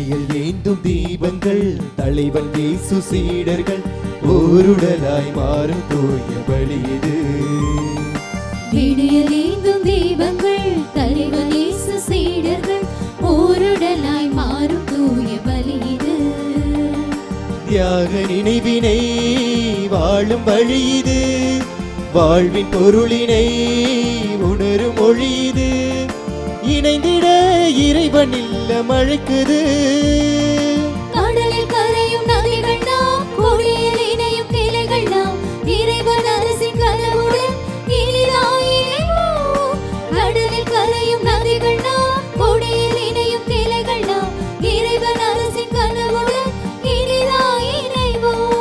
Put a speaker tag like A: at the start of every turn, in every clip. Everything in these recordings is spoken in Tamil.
A: விடியல் ஏந்தும் தீபங்கள் தலைவன் இயேசு சீடர்கள் ஓருடலாய் மாறும் தூய பலி இது
B: விடியலேந்தும் தீபங்கள் தலைவன் இயேசு சீடர்கள் ஓருடலாய் மாறும் தூய பலி இது
A: தியாக நினைவினை வாழும் வழி இது வாழ்வின் பொருளினை உணரும் மொழி இது இணைந்திட இறைவன் இல்லம் அழைக்குது
B: கடலில் கரையும் நதிகள் நாம் கொடியில் இணையும் கிளைகள் நாம் இறைவன் அரசின் கனவுடன் இனிதாய் இணைவோம் கடலில் கரையும் நதிகள் நாம் கொடியில் இணையும் கிளைகள் நாம் இறைவன் அரசின் கனவுடன் இனிதாய் இணைவோம்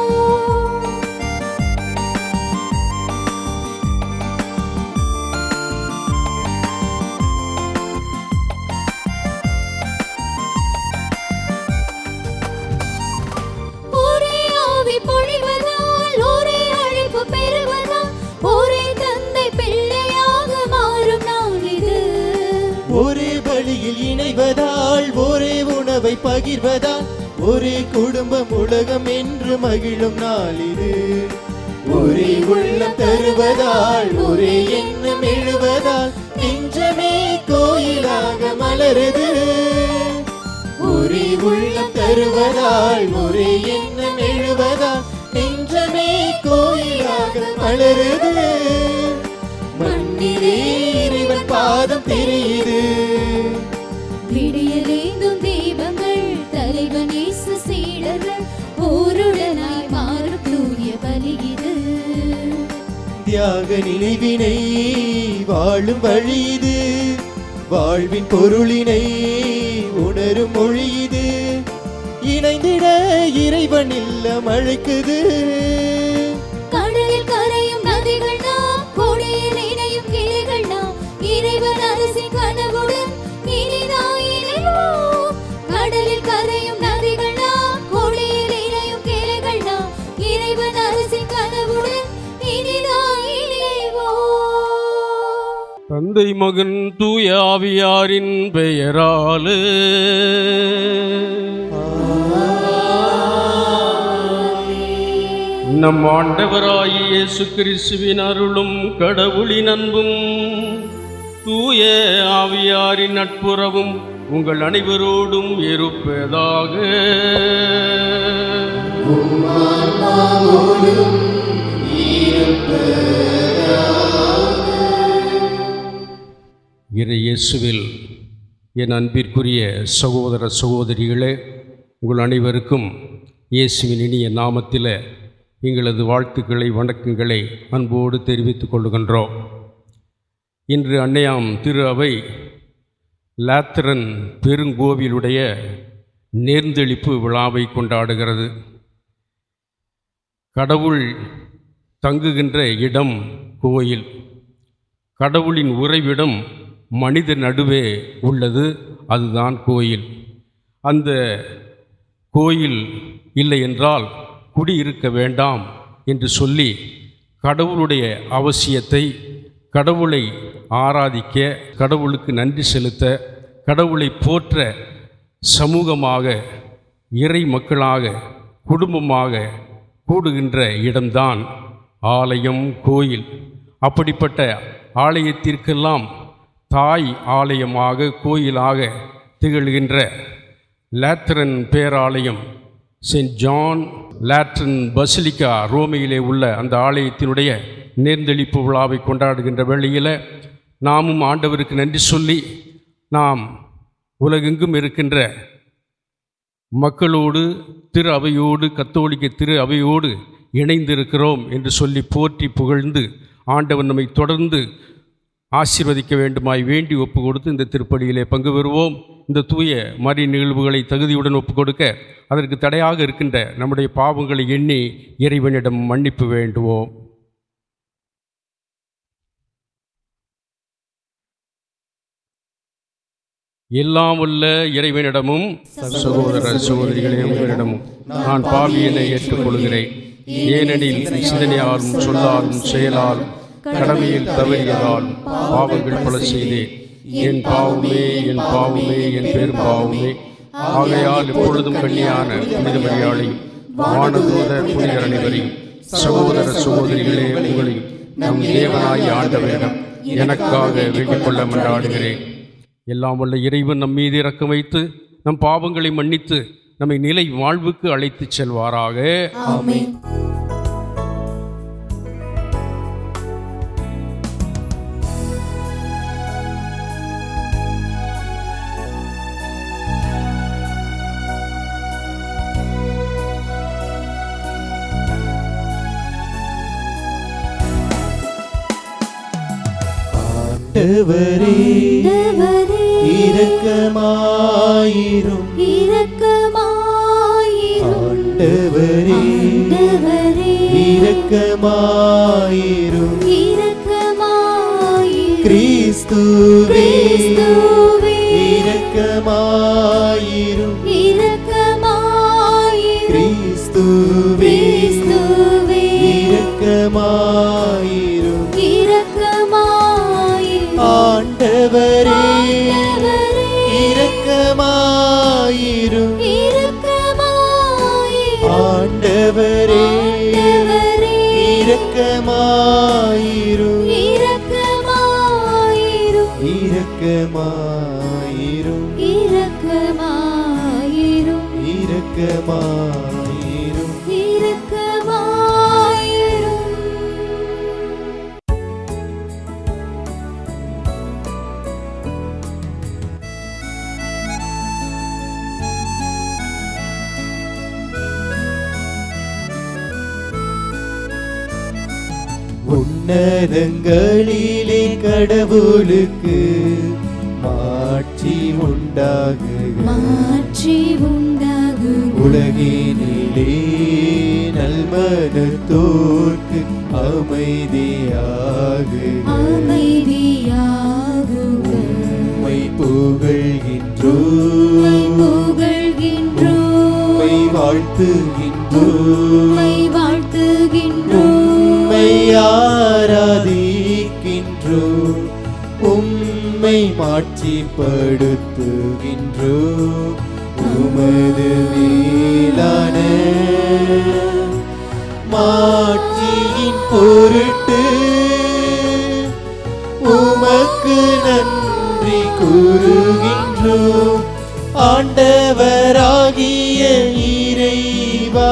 B: ஒரே ஆவி பொழிவதால் ஒரே அழைப்பு பெறுவதால் ஒரே தந்தை பிள்ளையாக மாறும் நாள் இது
A: ஒரே வழியில் இணைவதால் ஒரே உணவை பகிர்வதால் ஒரே குடும்பம் உலகம் என்று மகிழும் நாள் இது ஒரே உள்ளம் தருவதால் ஒரே எண்ணம் எழுவதால் நெஞ்சமே கோயிலாக மலருது ஒரே உள்ளம் தருவதால் ஒரே எண்ணம் எழுவதால் நெஞ்சமே கோயிலாக மலருது மண்ணிலே இறைவன் பாதம் தெரியுது
B: விடியலேந்தும் தீபங்கள் தலைவன் இயேசு சீடர்கள் ஓருடனாய் மாறும் தூய பலி இது
A: தியாக நினைவினை வாழும் வழி இது வாழ்வின் பொருளினை உணரும் மொழி இது இணைந்திட இறைவன் இல்லம் அழைக்குது
B: கடலில் கரையும் நதிகள் நாம் கொடியில் இணையும் கிளைகள் நாம் இறைவன் அரசின் கனவுடன் இனிதாய் இணைவோம் கடலில் கரையும் நதிகள் நாம் கொடியில் இணையும் கிளைகள் நாம் இறைவன் அரசின் கனவுடன் இனிதாய் இணைவோம்
C: தந்தை மகன் தூய ஆவியாரின் பெயராலே நம் ஆண்டவராகிய இயேசு கிறிஸ்துவின் அருளும் கடவுளின் அன்பும் தூய ஆவியாரின் நட்புறவும் உங்கள் அனைவரோடும் இருப்பதாக இறை இயேசுவில் என் அன்பிற்குரிய சகோதர சகோதரிகளே உங்கள் அனைவருக்கும் இயேசுவின் இனிய நாமத்தில் எங்களது வாழ்த்துக்களை வணக்கங்களை அன்போடு தெரிவித்துக் கொள்கின்றோம் இன்று அன்னையாம் திரு அவை லாத்திரன் பெருங்கோவிலுடைய நேர்ந்தெளிப்பு விழாவை கொண்டாடுகிறது கடவுள் தங்குகின்ற இடம் கோயில் கடவுளின் உறைவிடம் மனித நடுவே உள்ளது அதுதான் கோயில் அந்த கோயில் இல்லை என்றால் குடியிருக்க வேண்டாம் என்று சொல்லி கடவுளுடைய அவசியத்தை கடவுளை ஆராதிக்க கடவுளுக்கு நன்றி செலுத்த கடவுளை போற்ற சமூகமாக இறை மக்களாக குடும்பமாக கூடுகின்ற இடம்தான் ஆலயம் கோயில் அப்படிப்பட்ட ஆலயத்திற்கெல்லாம் தாய் ஆலயமாக கோயிலாக திகழ்கின்ற லேத்ரன் பேராலயம் செயின்ட் ஜான் லேட்ரன் பசிலிக்கா ரோமையிலே உள்ள அந்த ஆலயத்தினுடைய நேர்ந்தெளிப்பு விழாவை கொண்டாடுகின்ற வேளையில் நாமும் ஆண்டவருக்கு நன்றி சொல்லி நாம் உலகெங்கும் இருக்கின்ற மக்களோடு திரு அவையோடு கத்தோலிக்க திரு அவையோடு இணைந்திருக்கிறோம் என்று சொல்லி போற்றி புகழ்ந்து ஆண்டவன் நம்மை தொடர்ந்து ஆசீர்வதிக்க வேண்டுமாய் வேண்டி ஒப்பு கொடுத்து இந்த திருப்பலியிலே பங்கு பெறுவோம் இந்த தூய மறி நிகழ்வுகளை தகுதியுடன் ஒப்பு கொடுக்க அதற்கு தடையாக இருக்கின்ற நம்முடைய பாவங்களை எண்ணி இறைவனிடம் மன்னிப்பு வேண்டுவோம் எல்லாம் உள்ள இறைவனிடமும் சகோதர சகோதரிகளே உங்களிடமும் நான் பாவியனை ஏற்றுக்கொள்கிறேன் ஏனெனில் சிந்தனையாலும் சொல்லாலும் செயலாலும் கடமையில் தவறியதால் பாவங்கள் பல செய்தேன் என் பாவமே என் பாவமே என் பெரும் பாவமே ஆகையால் எப்பொழுதும் கண்ணியான புனித மரியாளையும் வானதூத புனிதர் அனைவரையும் சகோதர சகோதரிகளே உங்களையும் நம் தேவனாய் ஆண்டவரிடம் எனக்காக வேண்டிக் கொள்ள மன்றாடுகிறேன் எல்லாம் வல்ல இறைவன் நம் மீது இறக்கம் வைத்து நம் பாவங்களை மன்னித்து நம்மை நிலை வாழ்வுக்கு அழைத்துச் செல்வாராக
B: ஆமென்
A: ஆண்டவரே
B: ஆண்டவரே,
A: இரக்கமாயிரும்
B: இரக்கமாயிரும்.
A: ஆண்டவரே
B: ஆண்டவரே,
A: இரக்கமாயிரும்
B: இரக்கமாயிரும்.
A: கிறிஸ்துவே
B: கிறிஸ்துவே,
A: இரக்கமாயிரும்
B: இரக்கமாயிரும்.
A: கிறிஸ்துவே
B: கிறிஸ்துவே,
A: இரக்கமாயிரும்
B: இரக்கமாயிரும்.
A: ஆண்டவரே
B: ஆண்டவரே,
A: இரக்கமாயிரும்
B: இரக்கமாயிரும்.
A: ஆண்டவரே
B: ஆண்டவரே,
A: இரக்கமாயிரும்
B: இரக்கமாயிரும்.
A: இரக்கமாயிரும்
B: இரக்கமாயிரும்.
A: இரக்கமாயிரும்
B: இரக்கமாயிரும்.
A: உன்னதங்களிலே கடவுளுக்கு மாட்சி உண்டாகுக
B: மாற்றி உண்டாகுக.
A: உலகினிலே நல்மனத்தோர்க்கு அமைதியாகுக
B: அமைதியாகுக.
A: உம்மை புகழ்கின்றோ
B: புகழ்கின்றோம்.
A: உம்மை வாழ்த்துகின்றோ
B: உம்மை வாழ்த்துகின்றோம்.
A: உம்மை ஆராதிக்கின்றோ உம்மை மாட்சிப்படுத்துகின்றோ உமது மேலான மாட்சியின் பொருட்டு உமக்கு நன்றி கூறுகின்றோம் ஆண்டவராகிய இறைவா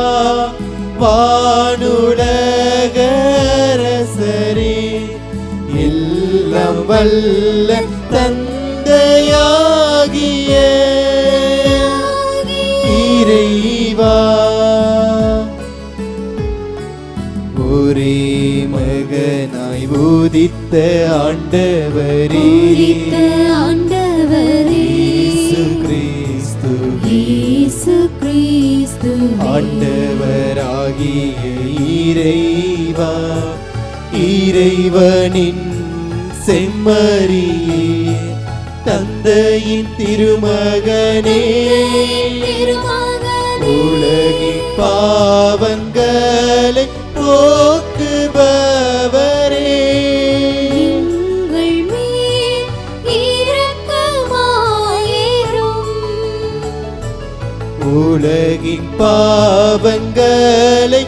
A: வானுலகரசரே எல்லாம் வல்ல தந்தையாகிய இறைவா ஒரே மகனாய் உதித்த ஆண்டவரே
B: உதித்த ஆண்டவரே
A: இயேசு கிறிஸ்து
B: இயேசு கிறிஸ்துவே
A: ஆண்டவராகிய இறைவா இறைவனின் செம்மறியே தந்தையின் திருமகனே
B: திருமகனே
A: உலகின் பாவங்களை போக்குபவரே
B: எங்கள் மேல் இரக்கமாயிரும்
A: உலகின் பாவங்களை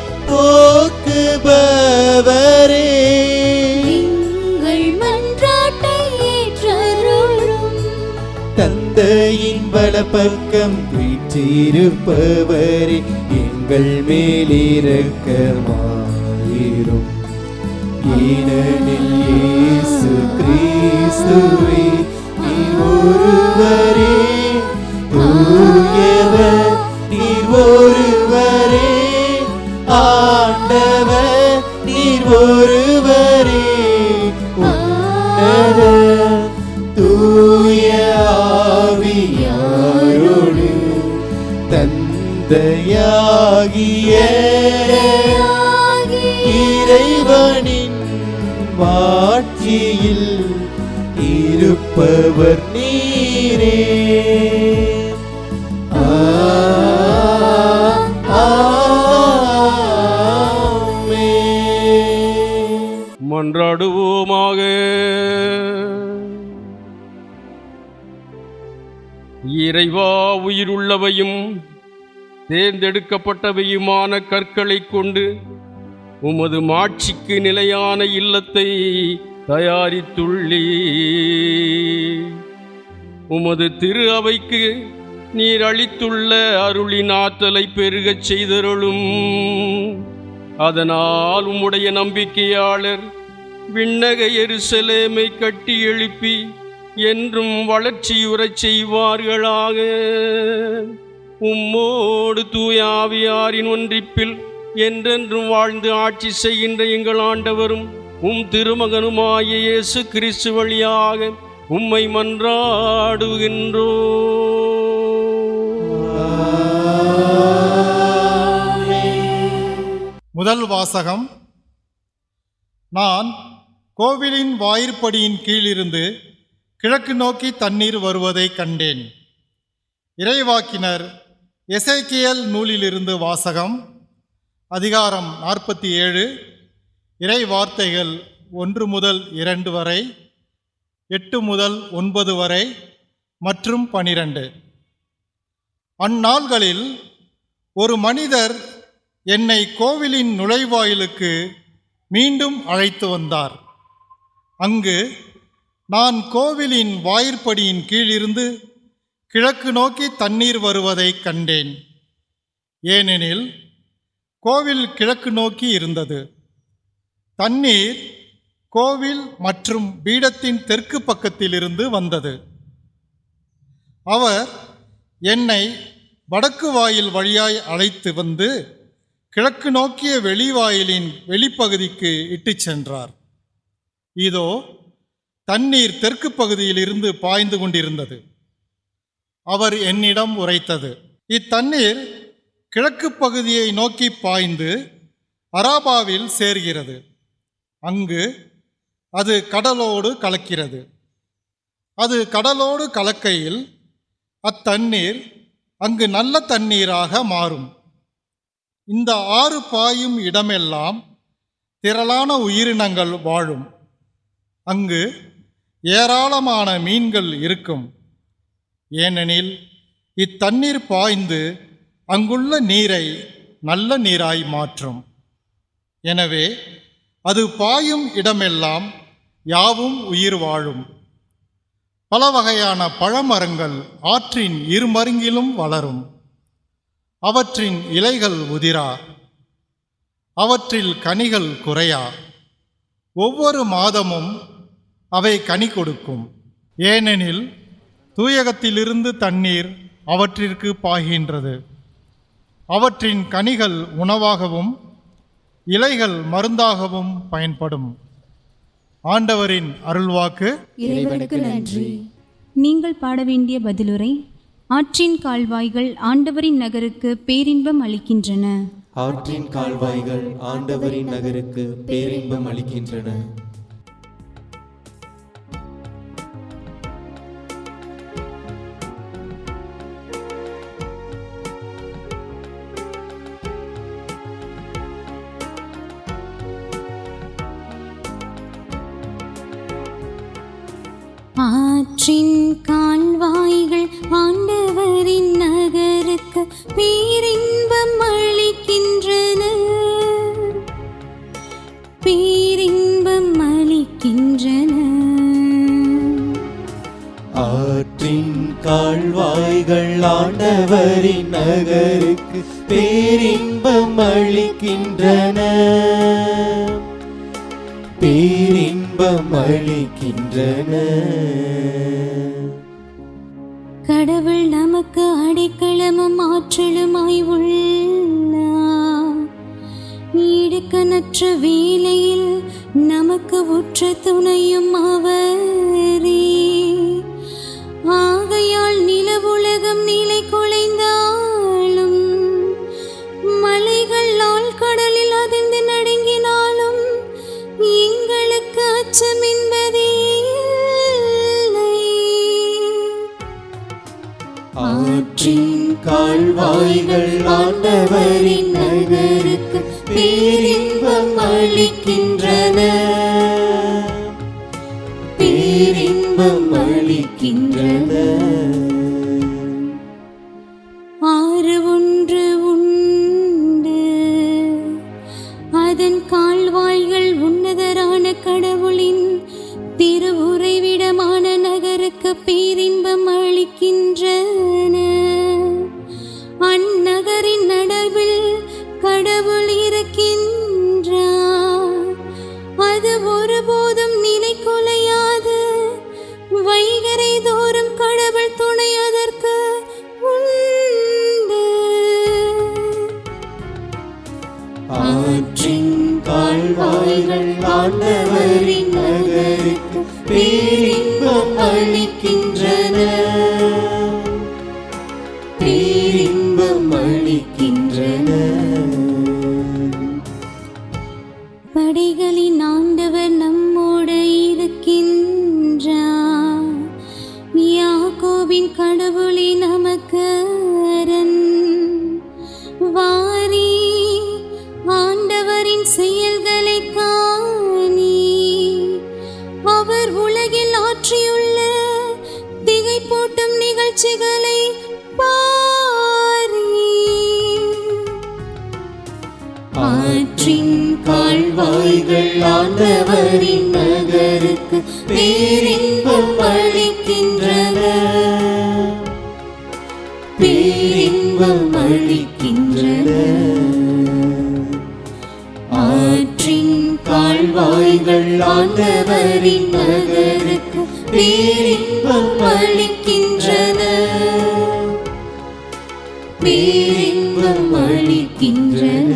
A: போக்குபவரே
B: எங்கள் மன்றாட்டை ஏற்றருளும்
A: தந்தையின் வலப்பக்கம் வீற்றிருப்பவரே எங்கள் மேலிரக்கமாயிரும் ஏனெனில் இயேசு கிறிஸ்துவே நீ ஒருவரே தூயவர் நீர் ஒருவரே ஆண்டவர் நீர் ஒருவரே உன்னத தூய ஆவியாரோடு தந்தையாகிய இறைவனின் மாட்சியில் இருப்பவர் நீரே ஆ, ஆமென்.
C: மன்றாடுவோமாக இறைவா உயிருள்ளவையும் தேர்ந்தெடுக்கப்பட்டவையுமான கற்களை கொண்டு உமது மாட்சிக்கு நிலையான இல்லத்தை தயாரித்துள்ளீ உமது திரு அவைக்கு நீர் அளித்துள்ள அருளின் ஆற்றலை பெருகச் செய்தருளும் அதனால் உம்முடைய நம்பிக்கையாளர் விண்ணக எருசலேமை கட்டி எழுப்பி என்றும் வளர்ச்சியுறச் செய்வார்களாக உம்மோடு தூயாவியாரின் ஒன்றிப்பில் என்றென்றும் வாழ்ந்து ஆட்சி செய்கின்ற எங்கள் ஆண்டவரும் உம் திருமகனுமாய இயேசு கிறிஸ்து வழியாக உம்மை மன்றாடுகின்றோ
D: முதல் வாசகம் நான் கோவிலின் வாயிற்படியின் கீழிருந்து கிழக்கு நோக்கி தண்ணீர் வருவதைக் கண்டேன் இறைவாக்கினர் எசேக்கியேல் நூலிலிருந்து வாசகம் அதிகாரம் நாற்பத்தி ஏழு இறை வார்த்தைகள் ஒன்று முதல் இரண்டு வரை எட்டு முதல் ஒன்பது வரை மற்றும் பனிரெண்டு அந்நாள்களில் ஒரு மனிதர் என்னை கோவிலின் நுழைவாயிலுக்கு மீண்டும் அழைத்து வந்தார் அங்கு நான் கோவிலின் வாயிற்படியின் கீழிருந்து கிழக்கு நோக்கி தண்ணீர் வருவதைக் கண்டேன் ஏனெனில் கோவில் கிழக்கு நோக்கி இருந்தது தண்ணீர் கோவில் மற்றும் பீடத்தின் தெற்கு பக்கத்திலிருந்து வந்தது அவர் என்னை வடக்கு வாயில் வழியாய் அழைத்து வந்து கிழக்கு நோக்கிய வெளிவாயிலின் வெளிப்பகுதிக்கு இட்டுச் சென்றார் இதோ தண்ணீர் தெற்கு பகுதியிலிருந்து பாய்ந்து கொண்டிருந்தது அவர் என்னிடம் உரைத்தது இத்தண்ணீர் கிழக்கு பகுதியை நோக்கி பாய்ந்து அராபாவில் சேர்கிறது அங்கு அது கடலோடு கலக்கிறது அது கடலோடு கலக்கையில் அத்தண்ணீர் அங்கு நல்ல தண்ணீராக மாறும் இந்த ஆறு பாயும் இடமெல்லாம் திரளான உயிரினங்கள் வாழும் அங்கு ஏராளமான மீன்கள் இருக்கும் ஏனெனில் இத்தண்ணீர் பாய்ந்து அங்குள்ள நீரை நல்ல நீராய் மாற்றும் எனவே அது பாயும் இடமெல்லாம் யாவும் உயிர் வாழும் பல வகையான பழமரங்கள் ஆற்றின் இருமருங்கிலும் வளரும் அவற்றின் இலைகள் உதிரா அவற்றில் கனிகள் குறையா ஒவ்வொரு மாதமும் அவை கனி கொடுக்கும் ஏனெனில் தூயகத்திலிருந்து தண்ணீர் அவற்றிற்கு பாய்கின்றது அவற்றின் கனிகள் உணவாகவும் இலைகள் மருந்தாகவும் பயன்படும் ஆண்டவரின் அருள்வாக்கு
B: இறைவனுக்கு நன்றி
E: நீங்கள் பாட வேண்டிய பதிலுரை ஆற்றின் கால்வாய்கள் ஆண்டவரின் நகருக்கு பேரின்பம் அளிக்கின்றன
A: ஆற்றின் கால்வாய்கள் ஆண்டவரின் நகருக்கு பேரின்பம் அளிக்கின்றன
E: ஆற்றின் கால்வாய்கள் ஆண்டவரின் நகருக்கு பேரின்பம் அளிக்கின்றன பேரின்பம் அளிக்கின்றன
A: ஆற்றின் கால்வாய்கள் ஆண்டவரின் நகருக்கு பேரின்பம் அளிக்கின்றன பேரின்பம் அளிக்கின்றன
E: கடவுள் நமக்கு அடைக்கலமும் ஆற்றலுமாய் உள்ளார் ஈடுக்கணற்ற வேளையில் நமக்கு உற்ற துணையும் அவரே ஆகையால் நிலவுலகம் நிலை குலைந்தாலும் மலைகள் ஆழ்கடலில் அதிர்ந்து நடுங்கினாலும் எங்களுக்கு அச்சம் என்பதே இல்லை.
A: ஆற்றின் கால்வாய்கள் ஆண்டவரின் நகருக்கு பேரின்பம் அளிக்கின்றன பேரின்பம் அளிக்கின்றன
B: அது ஒருபோதும் நிலை குலையாது வைகரை தோறும் கடவுள் துணை அதற்கு உண்டு
A: ஆற்றின் கால்வாய்கள் ஆண்டவரின் நகருக்கு பேரின்பம் அளிக்கின்றன பேரின்பம் அளிக்கின்றன
B: படைகளின் ஆண்டவர் நம்மோடு இருக்கின்றார் யாக்கோபின் கடவுளே நமக்கு அரண் வாரி ஆண்டவரின் செயல்களை காணி அவர் உலகில் ஆற்றியுள்ள திகைப்பூட்டும் நிகழ்ச்சிகளை பாரி
A: ஆற்றின் கால்வாய்கள் ஆண்டவரின் நகருக்கு பேரின்பம் அளிக்கின்றன பேரின்பம் அளிக்கின்றன ஆற்றின் கால்வாய்கள் ஆண்டவரின் நகருக்கு பேரின்பம் அளிக்கின்றன பேரின்பம் அளிக்கின்றன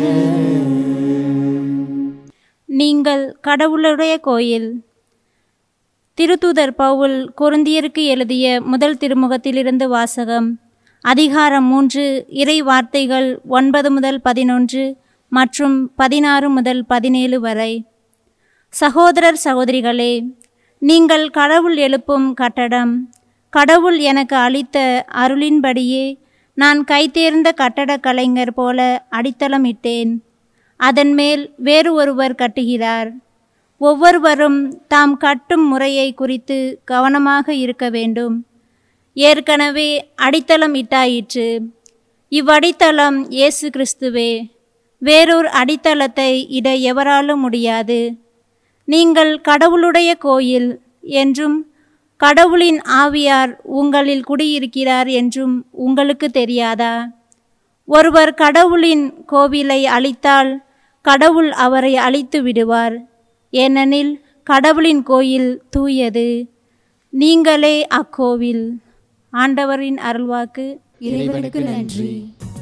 F: நீங்கள் கடவுளுடைய கோயில் திருத்தூதர் பவுல் கொருந்தியருக்கு எழுதிய முதல் திருமுகத்திலிருந்து வாசகம் அதிகாரம் மூன்று இறை வார்த்தைகள் ஒன்பது முதல் பதினொன்று மற்றும் பதினாறு முதல் பதினேழு வரை சகோதரர் சகோதரிகளே நீங்கள் கடவுள் எழுப்பும் கட்டடம் கடவுள் எனக்கு அளித்த அருளின்படியே நான் கைதேர்ந்த கட்டடக் கலைஞர் போல அடித்தளமிட்டேன் அதன் மேல் வேறு ஒருவர் கட்டுகிறார் ஒவ்வொருவரும் தாம் கட்டும் முறையை குறித்து கவனமாக இருக்க வேண்டும் ஏற்கனவே அடித்தளம் இட்டாயிற்று இவ்வடித்தளம் இயேசு கிறிஸ்துவே வேறொரு அடித்தளத்தை இட எவராலும் முடியாது நீங்கள் கடவுளுடைய கோயில் என்றும் கடவுளின் ஆவியார் உங்களில் குடியிருக்கிறார் என்றும் உங்களுக்கு தெரியாதா ஒருவர் கடவுளின் கோவிலை அழித்தால் கடவுள் அவரை அழித்து விடுவார் ஏனெனில் கடவுளின் கோயில் தூயது நீங்களே அக்கோவில் ஆண்டவரின் அருள்வாக்கு
B: இறைவனுக்கு நன்றி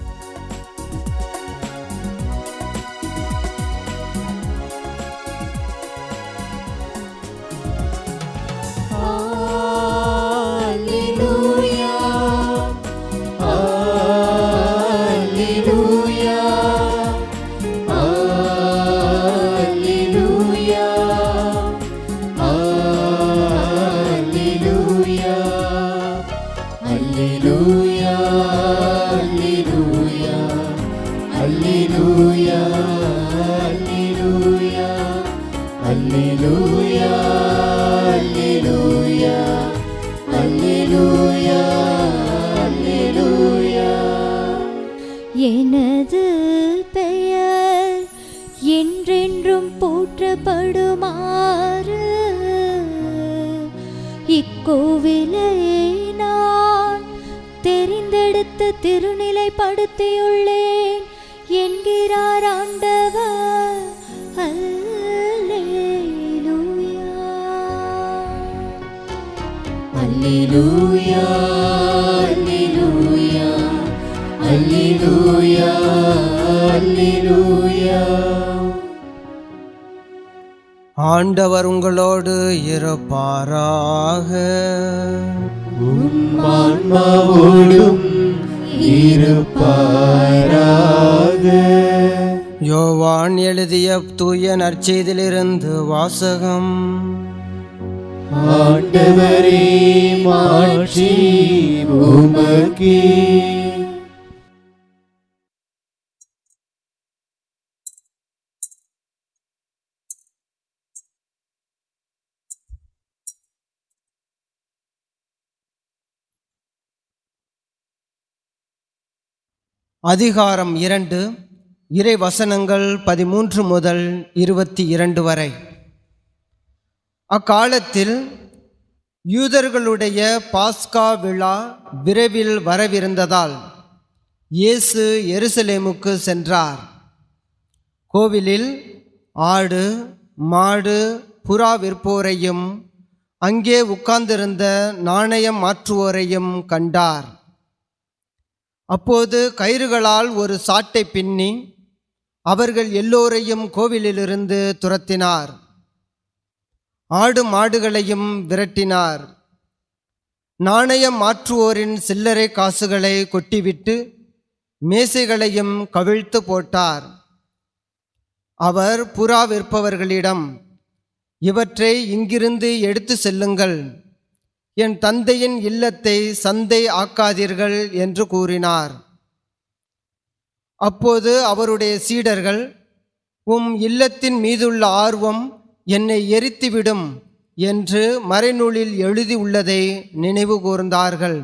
B: எனது பெயர் என்றென்றும் போற்றப்படுமாறு இக்கோவிலை நான் தெரிந்தெடுத்து திருநிலைப்படுத்தியுள்ளேன் என்கிறார் ஆண்டவர் அல்லேலூயா
A: அல்லேலூயா அல்லேலூயா அல்லேலூயா அல்லேலூயா
G: ஆண்டவர் உங்களோடு இருப்பாராக
A: ஆன்மாவோடும் இருப்பாராக
G: யோவான் எழுதிய தூய நற்செய்திலிருந்து வாசகம்
A: ஆண்டவரே மாட்சி உமக்கே
G: அதிகாரம் இரண்டு இறை வசனங்கள் பதிமூன்று முதல் இருபத்தி இரண்டு வரை அக்காலத்தில் யூதர்களுடைய பாஸ்கா விழா விரைவில் வரவிருந்ததால் இயேசு எருசலேமுக்கு சென்றார் கோவிலில் ஆடு மாடு புறா விற்போரையும் அங்கே உட்கார்ந்திருந்த நாணயம் மாற்றுவோரையும் கண்டார் அப்போது கயிறுகளால் ஒரு சாட்டை பின்னி அவர்கள் எல்லோரையும் கோவிலிலிருந்து துரத்தினார் ஆடு மாடுகளையும் விரட்டினார் நாணயம் மாற்றுவோரின் சில்லறை காசுகளை கொட்டிவிட்டு மேசைகளையும் கவிழ்த்து போட்டார் அவர் புறா விற்பவர்களிடம் இவற்றை இங்கிருந்து எடுத்து செல்லுங்கள் என் தந்தையின் இல்லத்தை சந்தை ஆக்காதீர்கள் என்று கூறினார் அப்போது அவருடைய சீடர்கள் உம் இல்லத்தின் மீதுள்ள ஆர்வம் என்னை எரித்துவிடும் என்று மறைநூலில் எழுதியுள்ளதை நினைவு கூர்ந்தார்கள்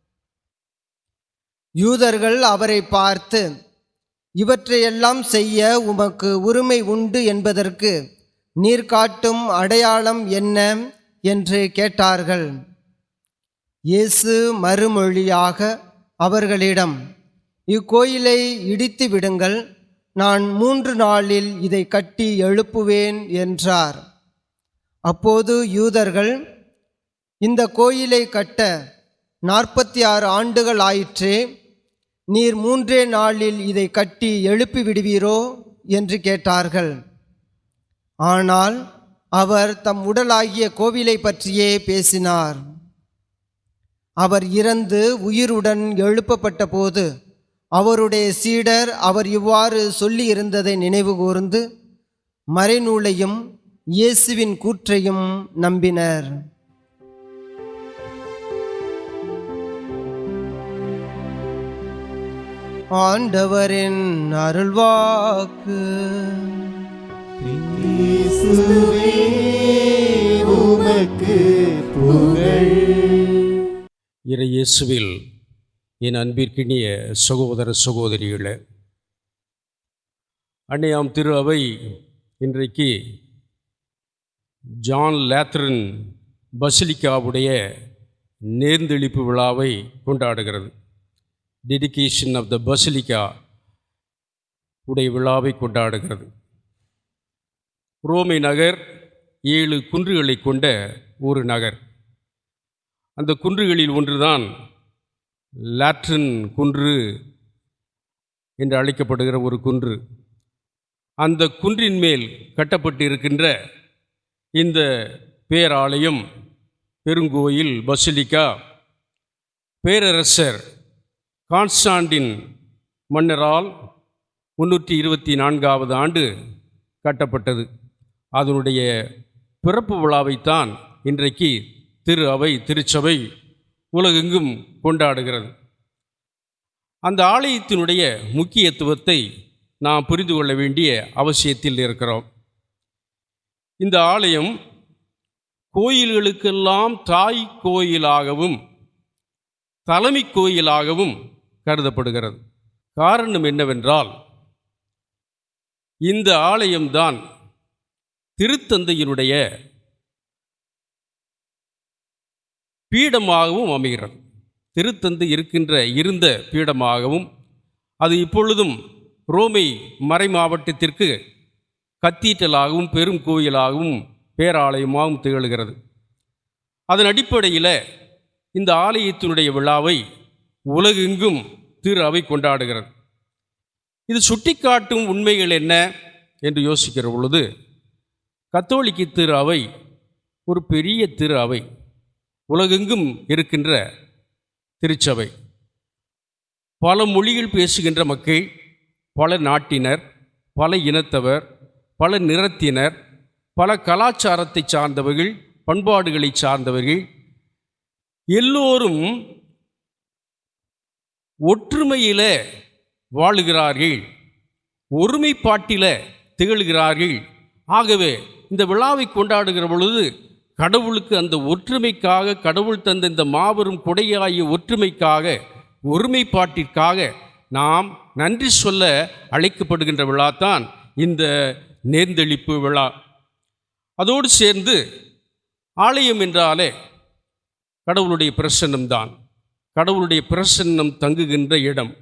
G: யூதர்கள் அவரை பார்த்து இவற்றையெல்லாம் செய்ய உமக்கு உரிமை உண்டு என்பதற்கு நீர் காட்டும் அடையாளம் என்ன என்று கேட்டார்கள் இயேசு மறுமொழியாக அவர்களிடம் இக்கோயிலை இடித்து விடுங்கள் நான் மூன்று நாளில் இதை கட்டி எழுப்புவேன் என்றார் அப்போது யூதர்கள் இந்த கோயிலை கட்ட நாற்பத்தி ஆறு ஆண்டுகள் ஆயிற்றே நீர் மூன்றே நாளில் இதை கட்டி எழுப்பி விடுவீரோ என்று கேட்டார்கள் ஆனால் அவர் தம் உடலாகிய கோவிலை பற்றியே பேசினார் அவர் இறந்து உயிருடன் எழுப்பப்பட்ட போது அவருடைய சீடர் அவர் இவ்வாறு சொல்லியிருந்ததை நினைவு கூர்ந்து மறைநூலையும் இயேசுவின் கூற்றையும் நம்பினர் ஆண்டவரின் அருள்வாக்கு
A: இயேசுவே உமக்கு புகழ்
C: இறை இயேசுவில் என் அன்பிற்கினிய சகோதர சகோதரிகளே அன்னையாம் திரு அவை இன்றைக்கு ஜான் லேத்ரன் பசிலிக்காவுடைய நேர்ந்தெளிப்பு விழாவை கொண்டாடுகிறது டெடிகேஷன் ஆஃப் த பசிலிக்கா உடைய விழாவை கொண்டாடுகிறது ரோமை நகர் ஏழு குன்றுகளை கொண்ட ஒரு நகர் அந்த குன்றுகளில் ஒன்றுதான் லாட்ரின் குன்று என்று அழைக்கப்படுகிற ஒரு குன்று அந்த குன்றின் மேல் கட்டப்பட்டு இருக்கின்ற இந்த பேராலயம் பெருங்கோயில் பசிலிக்கா பேரரசர் கான்ஸ்டாண்டின் மன்னரால் முன்னூற்றி இருபத்தி நான்காவது ஆண்டு கட்டப்பட்டது அதனுடைய பிறப்பு விழாவைத்தான் இன்றைக்கு திரு அவை திருச்சபை உலகெங்கும் கொண்டாடுகிறது அந்த ஆலயத்தினுடைய முக்கியத்துவத்தை நாம் புரிந்து கொள்ள வேண்டிய அவசியத்தில் இருக்கிறோம் இந்த ஆலயம் கோயில்களுக்கெல்லாம் தாய் கோயிலாகவும் தலைமை கோயிலாகவும் கருதப்படுகிறது காரணம் என்னவென்றால் இந்த ஆலயம்தான் திருத்தந்தையினுடைய பீடமாகவும் அமைகிறது திருத்தந்தை இருக்கின்ற இருந்த பீடமாகவும் அது இப்பொழுதும் ரோமை மறை மாவட்டத்திற்கு கத்தீட்டலாகவும் பெரும் கோயிலாகவும் பேராலயமாகவும் திகழ்கிறது அதன் அடிப்படையில் இந்த ஆலயத்தினுடைய விழாவை உலகெங்கும் திரு அவை கொண்டாடுகிறது இது சுட்டிக்காட்டும் உண்மைகள் என்ன என்று யோசிக்கிற பொழுது கத்தோலிக்க திரு அவை ஒரு பெரிய திரு அவை உலகெங்கும் இருக்கின்ற திருச்சபை பல மொழிகள் பேசுகின்ற மக்கள் பல நாட்டினர் பல இனத்தவர் பல நிறத்தினர் பல கலாச்சாரத்தை சார்ந்தவர்கள் பண்பாடுகளை சார்ந்தவர்கள் எல்லோரும் ஒற்றுமையில வாழுகிறார்கள் ஒருமைப்பாட்டில திகழ்கிறார்கள் ஆகவே இந்த விழாவை கொண்டாடுகிற பொழுது கடவுளுக்கு அந்த ஒற்றுமைக்காக கடவுள் தந்த இந்த மாபெரும் கொடையாகிய ஒற்றுமைக்காக ஒருமைப்பாட்டிற்காக நாம் நன்றி சொல்ல அழைக்கப்படுகின்ற விழா தான் இந்த நேர்ந்தெளிப்பு விழா அதோடு சேர்ந்து ஆலயம் என்றாலே கடவுளுடைய பிரசன்னம்தான் கடவுளுடைய பிரசன்னம் தங்குகின்ற இடம்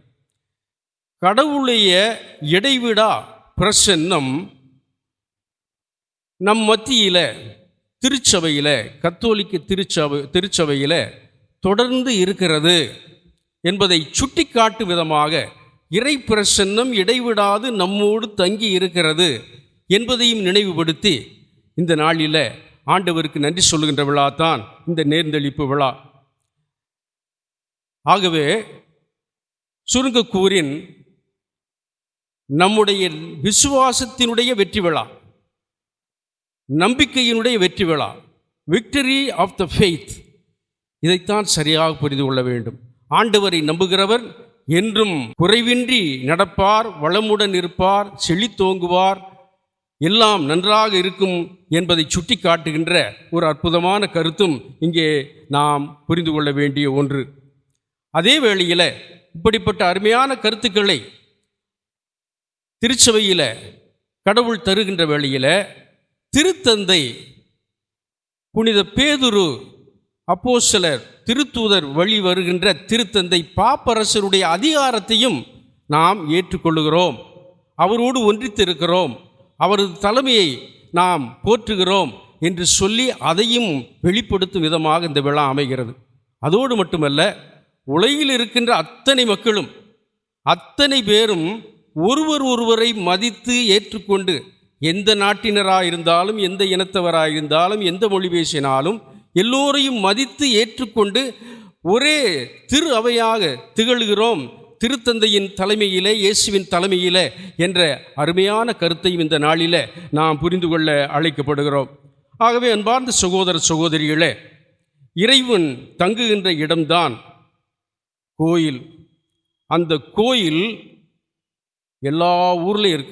C: கடவுளுடைய இடைவிடா பிரசன்னம் நம் மத்தியில் திருச்சபையில் கத்தோலிக்க திருச்சபை திருச்சபையில் தொடர்ந்து இருக்கிறது என்பதை சுட்டிக்காட்டும் விதமாக இறை பிரசன்னம் இடைவிடாது நம்மோடு தங்கி இருக்கிறது என்பதையும் நினைவுபடுத்தி இந்த நாளில் ஆண்டவருக்கு நன்றி சொல்லுகின்ற விழா தான் இந்த நேர்ந்தளிப்பு விழா ஆகவே சுருங்கக்கூறின் நம்முடைய விசுவாசத்தினுடைய வெற்றி விழா நம்பிக்கையினுடைய வெற்றி விழா விக்டரி ஆஃப் த ஃபெய்த் இதைத்தான் சரியாக புரிந்து கொள்ள வேண்டும் ஆண்டவரை நம்புகிறவர் என்றும் குறைவின்றி நடப்பார் வளமுடன் இருப்பார் செழித்தோங்குவார் எல்லாம் நன்றாக இருக்கும் என்பதை சுட்டி காட்டுகின்ற ஒரு அற்புதமான கருத்தும் இங்கே நாம் புரிந்து கொள்ள வேண்டிய ஒன்று அதே வேளையில் இப்படிப்பட்ட அருமையான கருத்துக்களை திருச்சபையில் கடவுள் தருகின்ற வேளையில் திருத்தந்தை புனித பேதுரு அப்போஸ்தலர் திருத்தூதர் வழி வருகின்ற திருத்தந்தை பாப்பரசருடைய அதிகாரத்தையும் நாம் ஏற்றுக்கொள்ளுகிறோம் அவரோடு ஒன்றித்திருக்கிறோம் அவரது தலைமையை நாம் போற்றுகிறோம் என்று சொல்லி அதையும் வெளிப்படுத்தும் விதமாக இந்த விழா அமைகிறது அதோடு மட்டுமல்ல உலகில் இருக்கின்ற அத்தனை மக்களும் அத்தனை பேரும் ஒருவர் ஒருவரை மதித்து ஏற்றுக்கொண்டு எந்த நாட்டினராக இருந்தாலும் எந்த இனத்தவராக இருந்தாலும் எந்த மொழி பேசினாலும் எல்லோரையும் மதித்து ஏற்றுக்கொண்டு ஒரே திரு அவையாக திகழ்கிறோம் திருத்தந்தையின் தலைமையிலே இயேசுவின் தலைமையிலே என்ற அருமையான கருத்தையும் இந்த நாளிலே நாம் புரிந்து கொள்ள அழைக்கப்படுகிறோம் ஆகவே அன்பார்ந்த சகோதர சகோதரிகளே இறைவன் தங்குகின்ற இடம்தான் கோயில் அந்த கோயில் எல்லா ஊர்லேயும் இருக்கு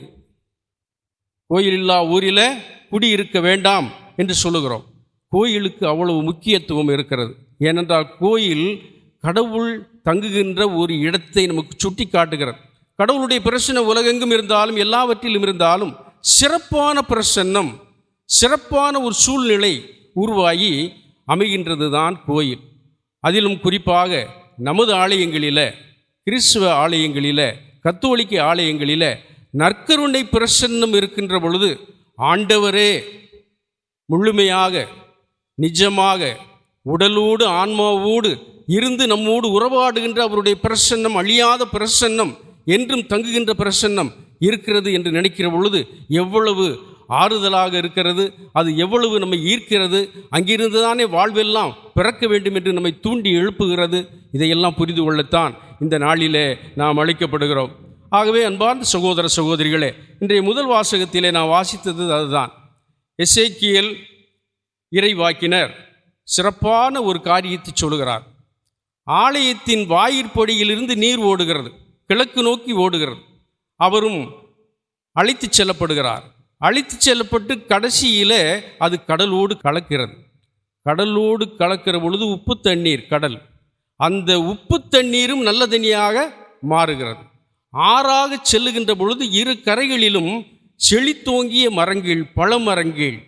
C: கோயில் இல்லா ஊரில் குடியிருக்க வேண்டாம் என்று சொல்லுகிறோம் கோயிலுக்கு அவ்வளவு முக்கியத்துவம் இருக்கிறது ஏனென்றால் கோயில் கடவுள் தங்குகின்ற ஒரு இடத்தை நமக்கு சுட்டி காட்டுகிறது கடவுளுடைய பிரசன்ன உலகெங்கும் இருந்தாலும் எல்லாவற்றிலும் இருந்தாலும் சிறப்பான பிரசன்னம் சிறப்பான ஒரு சூழ்நிலை உருவாகி அமைகின்றது தான் கோயில் அதிலும் குறிப்பாக நமது ஆலயங்களில் கிறிஸ்துவ ஆலயங்களில் கத்தோலிக்க ஆலயங்களில் நற்கருணை பிரசன்னம் இருக்கின்ற பொழுது ஆண்டவரே முழுமையாக நிஜமாக உடலோடு ஆன்மாவோடு இருந்து நம்மோடு உறவாடுகின்ற அவருடைய பிரசன்னம் அழியாத பிரசன்னம் என்றும் தங்குகின்ற பிரசன்னம் இருக்கிறது என்று நினைக்கிற பொழுது எவ்வளவு ஆறுதலாக இருக்கிறது அது எவ்வளவு நம்மை ஈர்க்கிறது அங்கிருந்து தானே வாழ்வெல்லாம் பிறக்க வேண்டும் என்று நம்மை தூண்டி எழுப்புகிறது இதையெல்லாம் புரிந்து கொள்ளத்தான் இந்த நாளிலே நாம் அழைக்கப்படுகிறோம் ஆகவே அன்பார்ந்த சகோதர சகோதரிகளே இன்றைய முதல் வாசகத்திலே நான் வாசித்தது அதுதான் எசேக்கியல் இறைவாக்கினர் சிறப்பான ஒரு காரியத்தை சொல்கிறார் ஆலயத்தின் வாயிற்படியிலிருந்து நீர் ஓடுகிறது கிழக்கு நோக்கி ஓடுகிறது அவரும் அழைத்துச் செல்லப்படுகிறார் அழைத்துச் செல்லப்பட்டு கடைசியில் அது கடலோடு கலக்கிறது கடலோடு கலக்கிற பொழுது உப்பு தண்ணீர் கடல் அந்த உப்பு தண்ணீரும் நல்ல தண்ணியாக மாறுகிறது ஆறாக செல்லுகின்ற பொழுது இரு கரைகளிலும் செழித்தோங்கிய மரங்கள் பழமரங்கள்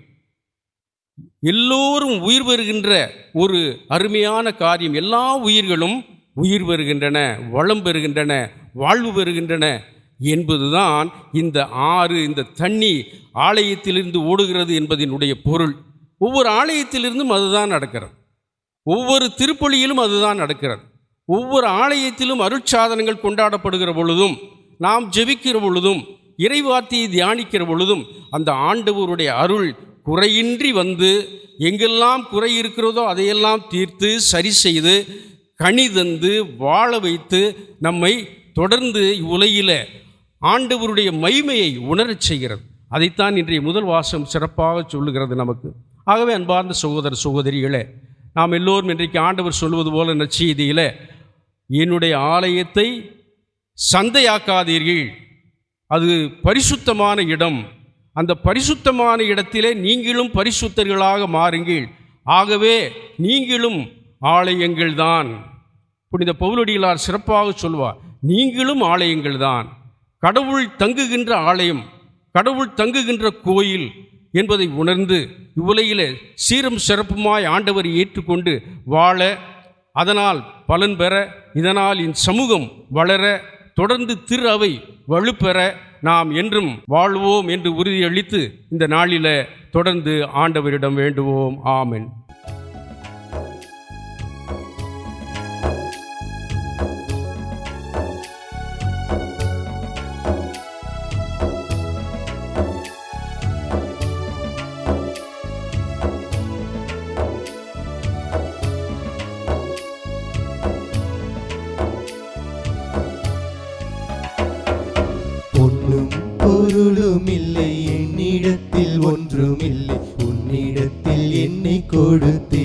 C: எல்லோரும் உயிர் பெறுகின்ற ஒரு அருமையான காரியம் எல்லா உயிர்களும் உயிர் பெறுகின்றன வளம் பெறுகின்றன வாழ்வு பெறுகின்றன என்பதுதான் இந்த ஆறு இந்த தண்ணி ஆலயத்திலிருந்து ஓடுகிறது என்பதனுடைய பொருள் ஒவ்வொரு ஆலயத்திலிருந்தும் அதுதான் நடக்கிறது ஒவ்வொரு திருப்பலியிலும் அதுதான் நடக்கிறது ஒவ்வொரு ஆலயத்திலும் அருட்சாதனங்கள் கொண்டாடப்படுகிற பொழுதும் நாம் ஜெபிக்கிற பொழுதும் இறைவார்த்தையை தியானிக்கிற பொழுதும் அந்த ஆண்டவருடைய அருள் குறையின்றி வந்து எங்கெல்லாம் குறை இருக்கிறதோ அதையெல்லாம் தீர்த்து சரி செய்து கனி தந்து வாழ வைத்து நம்மை தொடர்ந்து இவ்வுலகில் ஆண்டவருடைய மகிமையை உணரச் செய்கிறது அதைத்தான் இன்றைய முதல் வாசம் சிறப்பாக சொல்லுகிறது நமக்கு ஆகவே அன்பார்ந்த சகோதர சகோதரிகளே நாம் எல்லோரும் இன்றைக்கு ஆண்டவர் சொல்வது போல நற்செய்தியில் என்னுடைய ஆலயத்தை சந்தையாக்காதீர்கள் அது பரிசுத்தமான இடம் அந்த பரிசுத்தமான இடத்திலே நீங்களும் பரிசுத்தர்களாக மாறுங்கள் ஆகவே நீங்களும் ஆலயங்கள்தான் புனித பவுலடிகளார் சிறப்பாக சொல்வார் நீங்களும் ஆலயங்கள்தான் கடவுள் தங்குகின்ற ஆலயம் கடவுள் தங்குகின்ற கோயில் என்பதை உணர்ந்து இவ்வுலகிலே சீரம் சிறப்புமாய் ஆண்டவரை ஏற்றுக்கொண்டு வாழ அதனால் பலன் பெற இதனால் என் சமூகம் வளர தொடர்ந்து திரு அவை வலுப்பெற நாம் என்றும் வாழ்வோம் என்று உறுதியளித்து இந்த நாளில தொடர்ந்து ஆண்டவரிடம் வேண்டுவோம் ஆமென்
A: பொன்னும் பொருளும் இல்லை என்னிடத்தில் ஒன்றுமில்லை உன்னிடத்தில் என்னை கொடுத்தே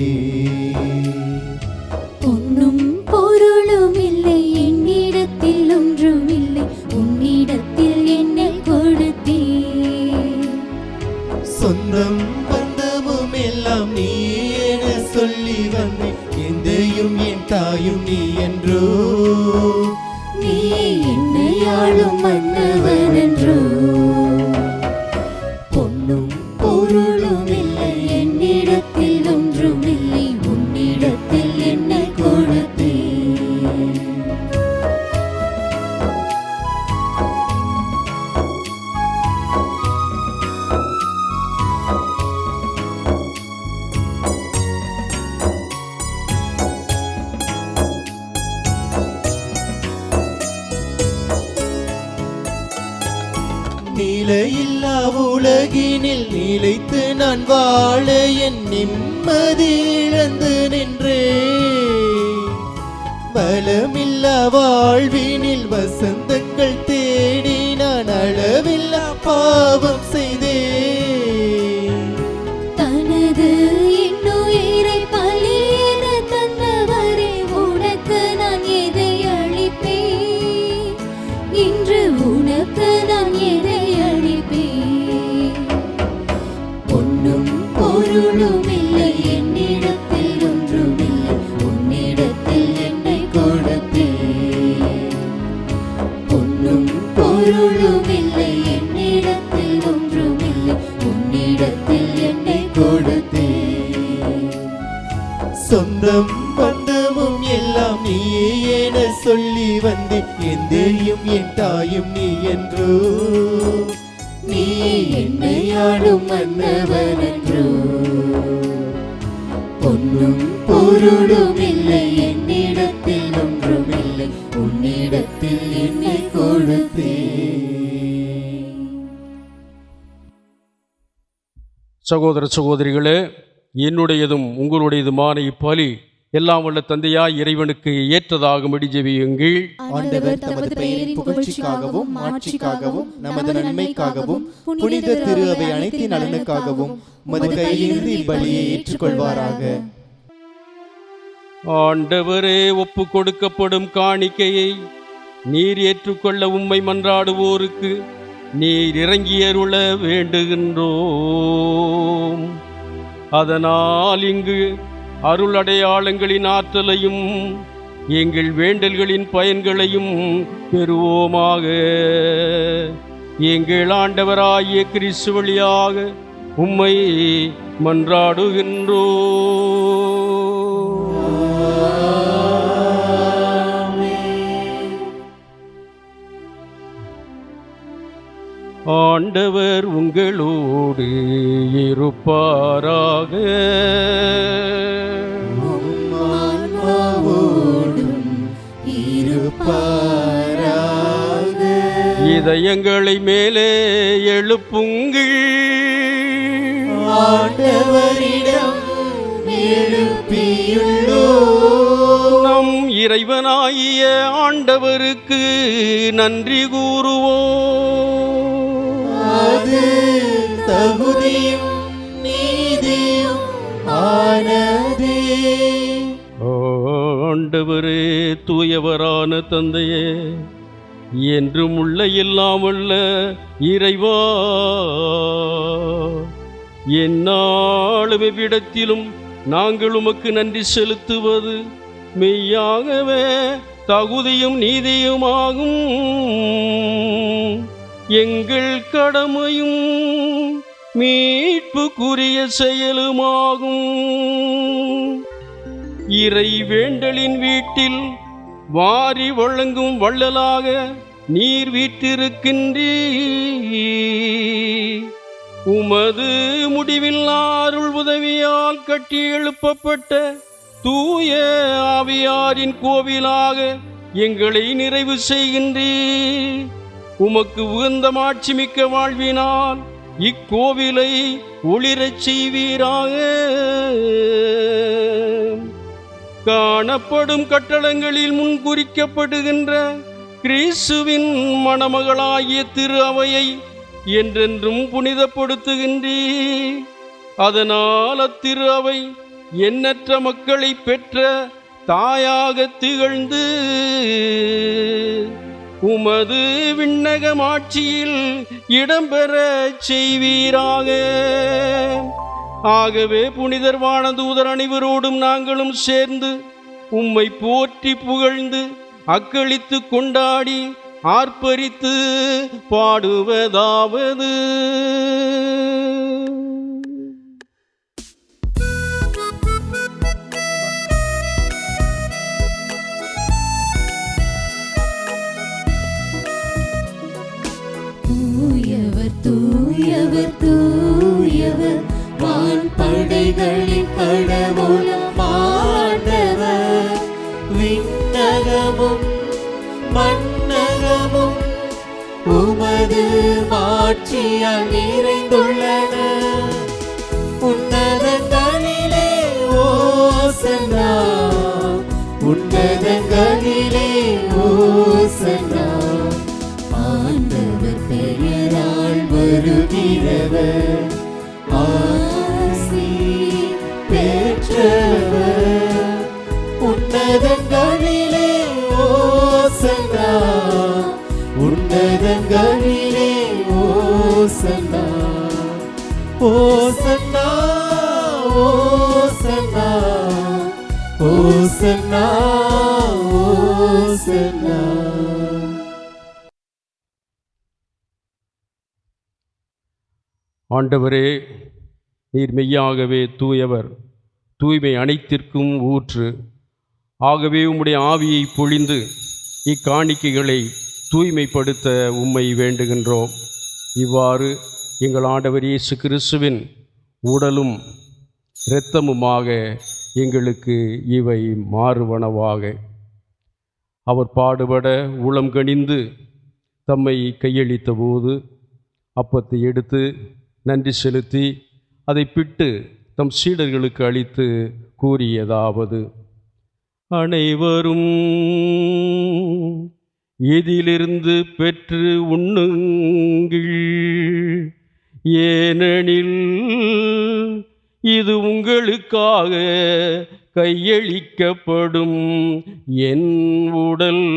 B: பொன்னும் பொருளும் இல்லை என்னிடத்தில் ஒன்றுமில்லை உன்னிடத்தில் என்னை கொடுத்தேன்
A: சொந்தம் பந்தமும் எல்லாம் நீ என சொல்லி வந்தேன் எந்தையும் என் தாயும் நீ என்றோ
B: நீ என்னை ஆளும் மன்னவன் என்றோ பொன்னும் பொருளும் இல்லை என்னிடத்தில் ஒன்றுமில்லை உன்னிடத்தில் என்னை கொடுத்தேன்
A: நிலையில்லா உலகினில் நிலைத்து நான் வாழ என் நிம்மதி இழந்து நின்றேன் பலமில்லா வாழ்வினில் வசந்தங்கள் தேடி நான் அளவில்லா பாவம் செய்தேன்
B: தனது இன்னுயிரை பலியென தந்தவரே உனக்கு நான் எதை அளிப்பேன் இன்று உனக்கு நான் எதை அளிப்பேன் பொன்னும் பொருளும் இல்லை என்னிடத்தில் ஒன்றுமில்லை உன்னிடத்தில் என்னை கொடுத்தேன் பொன்னும் பொருளும் இல்லை என்னிடத்தில் ஒன்றுமில்லை உன்னிடத்தில் என்னை கொடுத்தேன்
A: சொந்தம் பந்தமும் எல்லாம் நீயே என சொல்லி வந்தேன் எந்தையும் என் தாயும் நீ என்றோ
B: நீ என்னை ஆளும் மன்னவன் என்றோ பொன்னும் பொருளும் இல்லை என்னிடத்தில் ஒன்றுமில்லை உன்னிடத்தில் என்னை கொடுத்தேன்
C: சகோதர சகோதரிகளே என்னுடையதும் உங்களுடையதுமான இப்பலி எல்லாம் வல்ல தந்தையாய் இறைவனுக்கு ஏற்றதாகும்படி ஜெபியுங்கள்
A: ஆண்டவர் தமது பெயரின் புகழ்ச்சிக்காகவும் மாட்சிக்காகவும் நமது நன்மைக்காகவும் புனித திரு அவை அனைத்தின் நலனுக்காகவும் உமது கையிலிருந்து இப்பலியை ஏற்றுக்கொள்வாராக
C: ஆண்டவரே ஒப்பு கொடுக்கப்படும் காணிக்கையை நீர் ஏற்றுக்கொள்ள உம்மை மன்றாடுவோருக்கு நீர் இறங்கியருள வேண்டுகின்றோம் அதனால் இங்கு அருள் அடையாளங்களின் ஆற்றலையும் எங்கள் வேண்டல்களின் பயன்களையும் பெறுவோமாக எங்கள் ஆண்டவராகிய கிறிஸ்து வழியாக உம்மை மன்றாடுகின்றோ ஆண்டவர் உங்களோடு இருப்பாராக
B: ஆன்மாவோடும் இருப்பாராக
C: இதயங்களை மேலே எழுப்புங்கள்
A: ஆண்டவரிடம் எழுப்பியுள்ளோ
C: நம் இறைவனாகிய ஆண்டவருக்கு நன்றி கூறுவோம்
A: அது தகுதியும் நீதியும் ஆனதே
C: ஆண்டவரே தூயவரான தந்தையே என்றும் உள்ள இல்லாமல்ல இறைவா எந்நாளும் எவ்விடத்திலும் நாங்கள் உமக்கு நன்றி செலுத்துவது மெய்யாகவே தகுதியும் நீதியுமாகும் எங்கள் கடமையும் மீட்புக்குரிய செயலுமாகும் இறை வேண்டலின் வீட்டில் வாரி வழங்கும் வள்ளலாக நீர் வீற்றிருக்கின்றீ உமது முடிவில்லா அருள் உதவியால் கட்டி எழுப்பப்பட்ட தூய ஆவியாரின் கோவிலாக எங்களை நிறைவு செய்கின்றீ உமக்கு உகந்த மாட்சிமிக்க வாழ்வினால் இக்கோவிலை ஒளிரச் செய்வீராக காணப்படும் கட்டடங்களில் முன் குறிக்கப்படுகின்ற கிறிஸ்துவின் மணமகளாகிய திரு அவையை என்றென்றும் புனிதப்படுத்துகின்றீ அதனால் அத்திரு அவை எண்ணற்ற மக்களை பெற்ற தாயாக திகழ்ந்து உமது விண்ணகம் ஆட்சியில் இடம்பெற செய்வீராக ஆகவே புனிதர் வானதூதர் அனைவரோடும் நாங்களும் சேர்ந்து உம்மை போற்றி புகழ்ந்து அக்களித்து கொண்டாடி ஆர்ப்பரித்து பாடுவதாவது
B: தூயவர் தூயவர் தூயவர் வான் படைகளின் கடவுளம் ஆண்டவர் விண்ணகமும் மண்ணகமும் உமது மாட்சியால் நிறைந்துள்ளன உன்னதங்களிலே ஓசன்னா உன்னதங்களிலே ஓசன்னா ஆண்டவர் பெயரால் வருகிறவர் ஆசி பெற்றவர் உன்னதங்களிலே ஓசன்னா உன்னதங்களிலே ஓசன்னா ஓசன்னா ஓசன்னா ஓசன்னா ஓசன்னா
C: ஆண்டவரே நீர் மெய்யாகவே தூயவர் தூய்மை அனைத்திற்கும் ஊற்று ஆகவே உம்முடைய ஆவியை பொழிந்து இக்காணிக்கைகளை தூய்மைப்படுத்த உம்மை வேண்டுகின்றோம் இவ்வாறு எங்கள் ஆண்டவர் இயேசு கிறிஸ்துவின் உடலும் இரத்தமுமாக எங்களுக்கு இவை மாறுவனவாக அவர் பாடுபட உளம் கனிந்து தம்மை கையளித்த போது அப்பத்தை எடுத்து நன்றி செலுத்தி அதை பிட்டு தம் சீடர்களுக்கு அளித்து கூறியதாவது அனைவரும் இதிலிருந்து பெற்று உண்ணுங்கள் ஏனெனில் இது உங்களுக்காக கையளிக்கப்படும் என் உடல்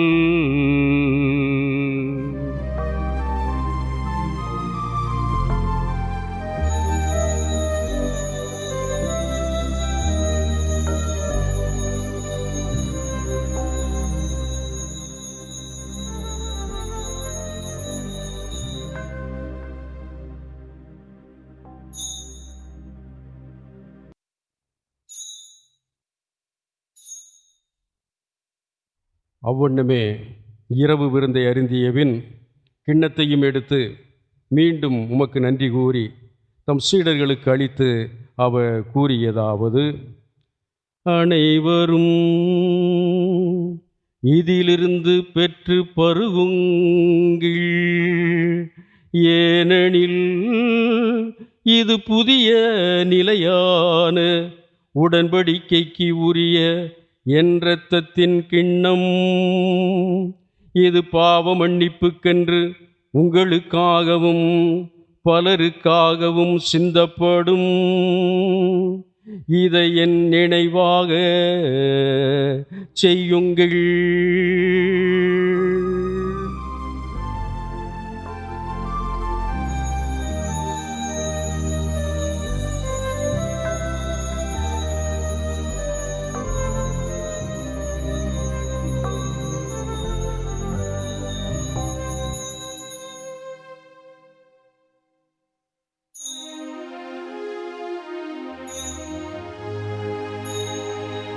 C: அவ்வண்ணமே இரவு விருந்தை அருந்தியபின் கிண்ணத்தையும் எடுத்து மீண்டும் உமக்கு நன்றி கூறி தம் சீடர்களுக்கு அளித்து அவர் கூறியதாவது அனைவரும் இதிலிருந்து பெற்று பருகுங்கள் ஏனெனில் இது புதிய நிலையான உடன்படிக்கைக்கு உரிய என் இரத்தத்தின் கிண்ணம் இது பாவ மன்னிப்புக்கென்று உங்களுக்காகவும் பலருக்காகவும் சிந்தப்படும் இதை என் நினைவாக செய்யுங்கள்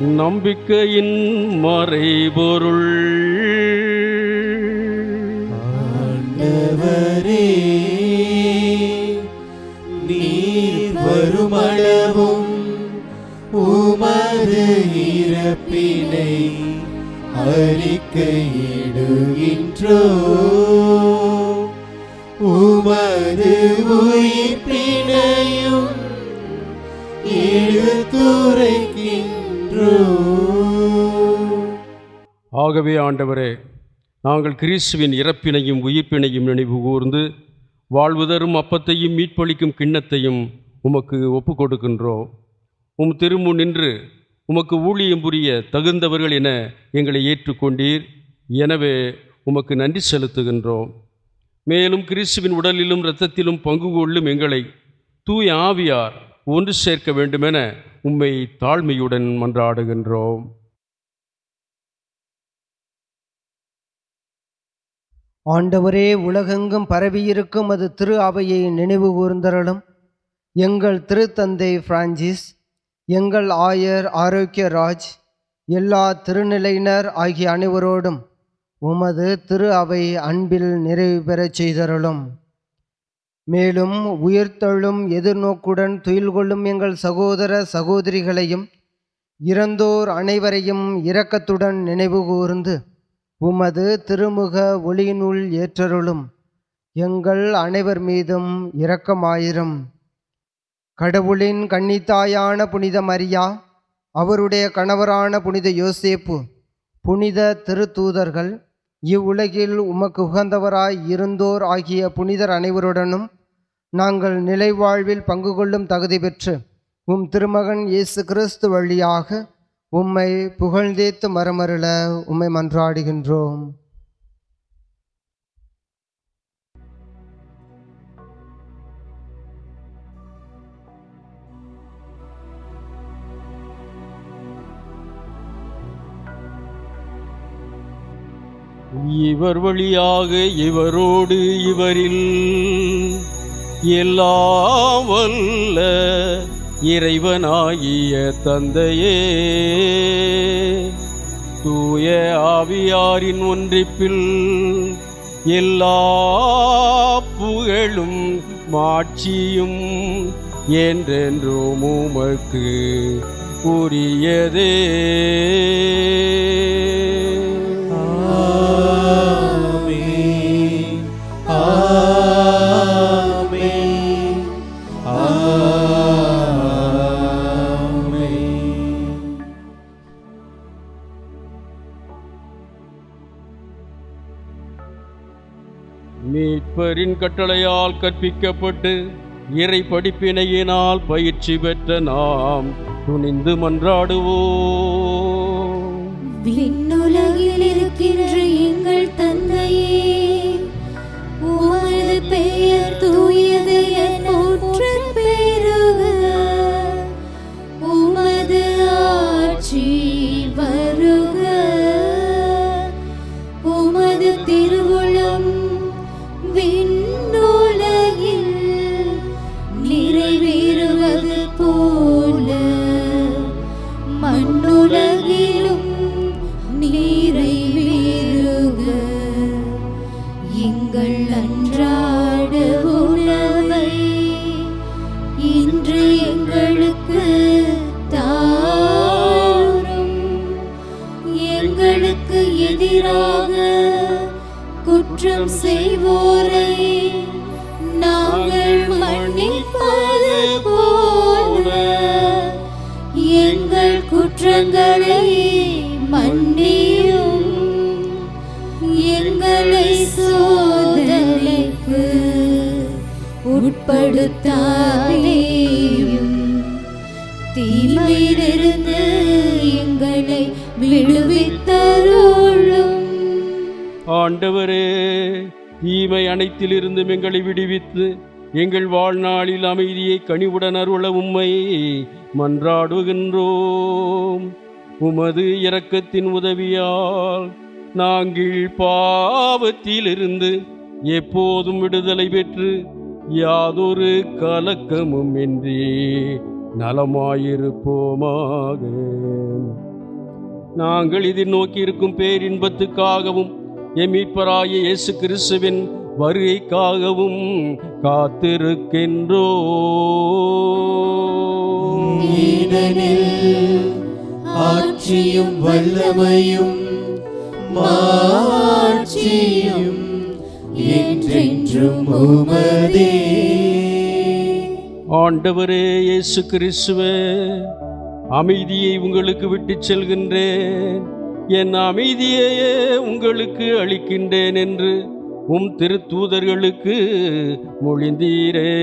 C: நம்பிக்கையின் மறைபொருள்
A: மடவும் உமது இறப்பினை அறிக்கையிடுகின்றோ உமது உயிர்ப்பினையும் எடுத்துரைக்கின்றோ
C: ஆகவே ஆண்டவரே நாங்கள் கிறிஸ்துவின் இறப்பினையும் உயிர்ப்பினையும் நினைவு கூர்ந்து வாழ்வு தரும் அப்பத்தையும் மீட்பளிக்கும் கிண்ணத்தையும் உமக்கு ஒப்பு கொடுக்கின்றோம் உம் திருமுன் நின்று உமக்கு ஊழியம் புரிய தகுந்தவர்கள் என எங்களை ஏற்றுக்கொண்டீர் எனவே உமக்கு நன்றி செலுத்துகின்றோம் மேலும் கிறிஸ்துவின் உடலிலும் இரத்தத்திலும் பங்கு கொள்ளும் எங்களை தூய ஆவியார் ஒன்று சேர்க்க வேண்டுமென உம்மை தாழ்மையுடன் மன்றாடுகின்றோம்
G: ஆண்டவரே உலகெங்கும் பரவியிருக்கும் அது திரு அவையை நினைவு கூர்ந்தருளும் எங்கள் திருத்தந்தை பிரான்சிஸ் எங்கள் ஆயர் ஆரோக்கியராஜ் எல்லா திருநிலையினர் ஆகிய அனைவரோடும் உமது திரு அவை அன்பில் நிறைவு பெறச் செய்தருளும் மேலும் உயிர்த்தெழும் எதிர்நோக்குடன் துயில் கொள்ளும் எங்கள் சகோதர சகோதரிகளையும் இறந்தோர் அனைவரையும் இரக்கத்துடன் நினைவு கூர்ந்து உமது திருமுக ஒளியினுள் ஏற்றருளும் எங்கள் அனைவர் மீதும் இரக்கமாயிரும் கடவுளின் கன்னித்தாயான புனித மரியா அவருடைய கணவரான புனித யோசேப்பு புனித திருத்தூதர்கள் இவ்வுலகில் உமக்கு உகந்தவராய் இருந்தோர் ஆகிய புனிதர் அனைவருடனும் நாங்கள் நிலைவாழ்வில் பங்கு கொள்ளும் தகுதி பெற்று உம் திருமகன் இயேசு கிறிஸ்து வழியாக உம்மை புகழ்ந்தேத்து மரமருள உம்மை மன்றாடுகின்றோம்
C: இவர் வழியாக இவரோடு இவரில் எல்லாம் வல்ல இறைவனாகிய தந்தையே தூய ஆவியாரின் ஒன்றிப்பில் எல்லா புகழும் மாட்சியும் என்றென்றும் உமக்கு உரியதே
A: ஆமென். ஆமென். ஆமென்.
C: மீட்பரின் கட்டளையால் கற்பிக்கப்பட்டு இறை படிப்பினையினால் பயிற்சி பெற்ற நாம் துணிந்து மன்றாடுவோம்
B: விண்ணுலகில் இருக்கின்ற எங்கள் தந்தையே உமது பெயர் தூயது என போற்று பெருக உமது ஆட்சி வருக உமது திருவுளம் விண்ணுலகில் நிறைவேறுவது போல மண்ணுலகிலும் நிறைவேறுக எங்கள் அன்றாட உணவை இன்று எங்களுக்கு தாரும் எங்களுக்கு எதிராக குற்றம் செய்வோரை நாங்கள் மன்னிப்பது போல எங்கள் குற்றங்களை மன்னியும் எங்களை சோதனைக்கு உட்படுத்தாதேயும் தீமையிலிருந்து எங்களை விடுவித்தருளும்
C: ஆண்டவரே தீமை அனைத்திலிருந்தும் எங்களை விடுவித்து எங்கள் வாழ்நாளில் அமைதியை கனிவுடன் அருள உம்மை மன்றாடுகின்றோம் உமது இரக்கத்தின் உதவியால் நாங்கள் பாவத்திலிருந்து எப்போதும் விடுதலை பெற்று யாதொரு கலக்கமும் இன்றி நலமாயிருப்போமாக நாங்கள் எதிர்நோக்கி இருக்கும் பேரின்பத்துக்காகவும் எம் மீட்பராய இயேசு கிறிஸ்துவின் வருகைக்காகவும் காத்திருக்கின்றோ
A: ஏனெனில் ஆட்சியும் வல்லமையும் மாட்சியும் என்றென்றும் உமதே
C: ஆண்டவரே இயேசு கிறிஸ்துவே அமைதியை உங்களுக்கு விட்டுச் செல்கின்றேன் என் அமைதியையே உங்களுக்கு அளிக்கின்றேன் என்று உம் திருத்தூதர்களுக்கு மொழிந்தீரே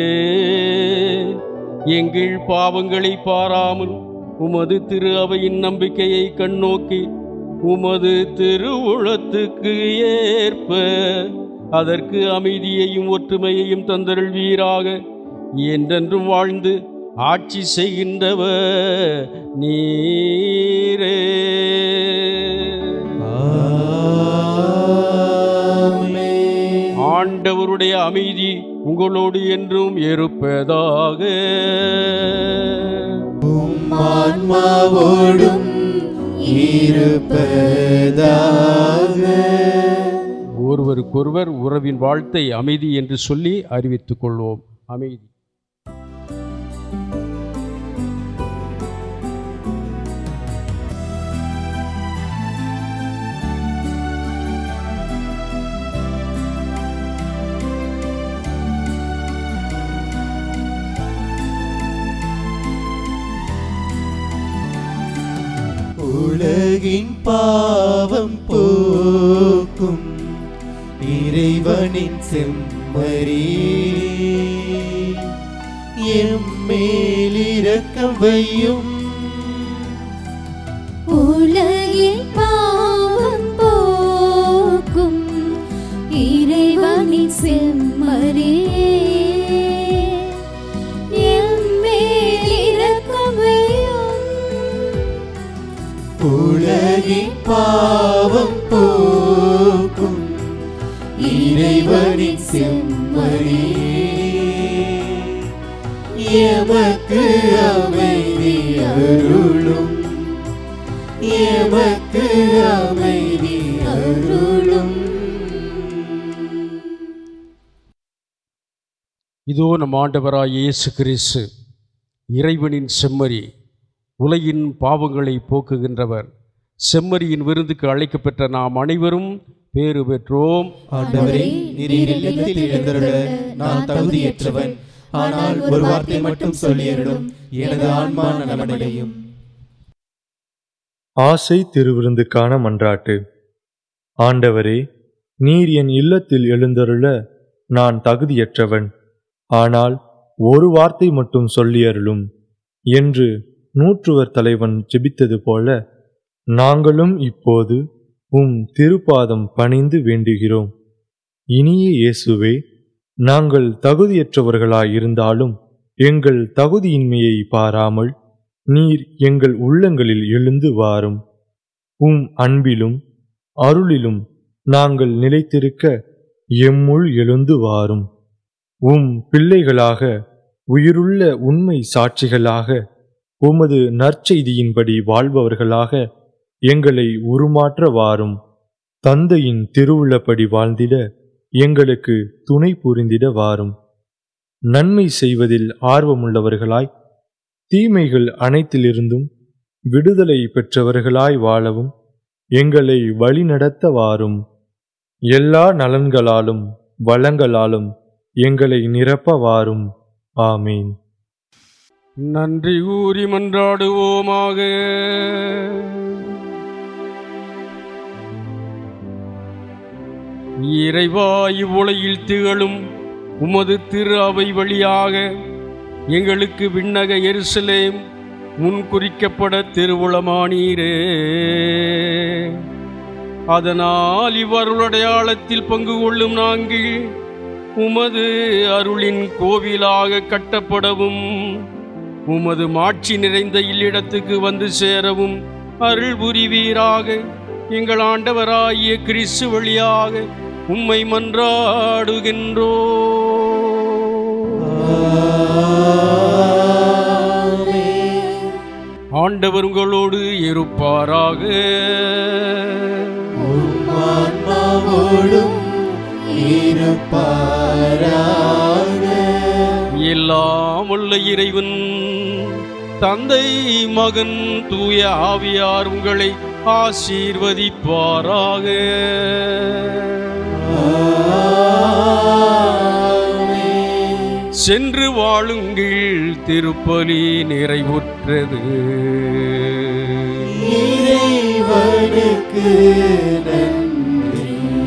C: எங்கள் பாவங்களை பாராமல் உமது திரு அவையின் நம்பிக்கையை கண்ணோக்கி உமது திருவுளத்துக்கு ஏற்ப அதற்கு அமைதியையும் ஒற்றுமையையும் தந்தருள்வீராக என்றென்றும் வாழ்ந்து ஆட்சி செய்கின்றவர் நீரே ஆண்டவருடைய அமைதி உங்களோடு என்றும் இருப்பதாக
A: ஆன்மாவோடும் இருப்பதாக
C: ஒருவருக்கொருவர் உறவின் வாழ்த்தை அமைதி என்று சொல்லி அறிவித்துக் கொள்வோம் அமைதி
A: உலகின் பாவம் போக்கும் இறைவனின் செம்மறி எம்மேலிரக்கம் வையும்
B: உலகில் பாவம் போக்கும் இறைவனின் செம்மறியே எம்மேல் இரக்கமையும்
A: உலகின் பாவம் போக்கும் இறைவனின் செம்மறி எமக்கு அமைதி அருளும் எமக்கு அமைதி அருளும்
C: இதோ நம் ஆண்டவராய் இயேசு கிறிஸ்து இறைவனின் செம்மறி உலகின் பாவங்களை போக்குகின்றவர் செம்மறியின் விருந்துக்கு அழைக்கப்பெற்ற நாம் அனைவரும் பேறு பெற்றோம்
A: ஆண்டவரே நீர் இல்லத்தில் எழுந்தருள நான் தகுதியற்றவன் ஆனால் ஒரு வார்த்தை மட்டும் சொல்லியருளும் எனது ஆன்மா நலமடையும்
H: ஆசை திருவிருந்துக்கான மன்றாட்டு ஆண்டவரே நீர் என் இல்லத்தில் எழுந்தருள நான் தகுதியற்றவன் ஆனால் ஒரு வார்த்தை மட்டும் சொல்லியருளும் என்று நூற்றுவர் தலைவன் ஜெபித்தது போல நாங்களும் இப்போது உம் திருப்பாதம் பணிந்து வேண்டுகிறோம் இனிய இயேசுவே நாங்கள் தகுதியற்றவர்களாயிருந்தாலும் எங்கள் தகுதியின்மையை பாராமல் நீர் எங்கள் உள்ளங்களில் எழுந்து வாரும் உம் அன்பிலும் அருளிலும் நாங்கள் நிலைத்திருக்க எம்முள் எழுந்து வாரும் உம் பிள்ளைகளாக உயிருள்ள உண்மை சாட்சிகளாக உமது நற்செய்தியின்படி வாழ்பவர்களாக எங்களை உருமாற்ற வாரும் தந்தையின் திருவுள்ளப்படி வாழ்ந்திட எங்களுக்கு துணை புரிந்திட வாரும் நன்மை செய்வதில் ஆர்வமுள்ளவர்களாய் தீமைகள் அனைத்திலிருந்தும் விடுதலை பெற்றவர்களாய் வாழவும் எங்களை வழிநடத்த வாரும் எல்லா நலன்களாலும் வளங்களாலும் எங்களை நிரப்ப வாரும் ஆமீன்
C: நன்றி கூறி மன்றாடுவோமாக இறைவா இவ்வுலகில் திகழும் உமது திரு அவை வழியாக எங்களுக்கு விண்ணக எருசலேம் முன்குறிக்கப்பட திருவுளமானீரே அதனால் இவ்வருளடையாளத்தில் பங்கு கொள்ளும் நாங்கள் உமது அருளின் கோவிலாக கட்டப்படவும் உமது மாட்சி நிறைந்த இல்லிடத்துக்கு வந்து சேரவும் அருள் புரிவீராக எங்கள் ஆண்டவராகிய கிறிஸ்து வழியாக உம்மை மன்றாடுகின்றோ ஆண்டவர் உங்களோடு இருப்பாராக
A: ஆன்மாவோடும்
C: எல்லாம் உள்ள இறைவன் தந்தை மகன் தூய ஆவியார் உங்களை ஆசீர்வதிப்பாராக சென்று வாழுங்கள் திருப்பலி நிறைவுற்றது
A: இறைவனுக்கு நன்றி